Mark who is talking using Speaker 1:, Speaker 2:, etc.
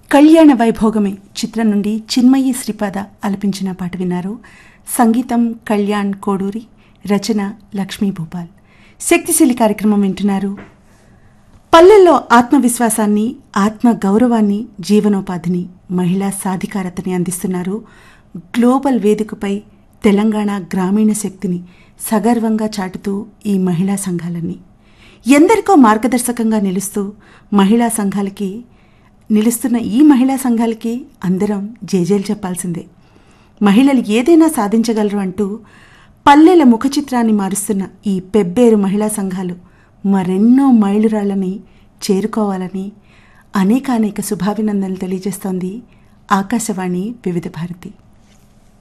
Speaker 1: కళ్యాణ వైభోగమే చిత్రం నుండి చిన్మయి శ్రీపాద ఆలపించిన పాట విన్నారు సంగీతం కళ్యాణ్ కోడూరి రచన లక్ష్మీ భూపాల్ శక్తిశీలి కార్యక్రమం వింటున్నారు పల్లెల్లో ఆత్మవిశ్వాసాన్ని ఆత్మ గౌరవాన్ని జీవనోపాధిని మహిళా సాధికారతని అందిస్తున్నారు గ్లోబల్ వేదికపై తెలంగాణ గ్రామీణ శక్తిని సగర్వంగా చాటుతూ ఈ మహిళా సంఘాలన్నీ ఎందరికో మార్గదర్శకంగా నిలుస్తూ మహిళా సంఘాలకి నిలుస్తున్న ఈ మహిళా సంఘాలకి అందరం జేజేలు చెప్పాల్సిందే మహిళలు ఏదైనా సాధించగలరు అంటూ పల్లెల ముఖ చిత్రాన్ని మారుస్తున్న ఈ పెబ్బేరు మహిళా సంఘాలు మరెన్నో మైలురాళ్ళని చేరుకోవాలని అనేకానేక శుభాభినందనలు తెలియజేస్తోంది ఆకాశవాణి వివిధ భారతి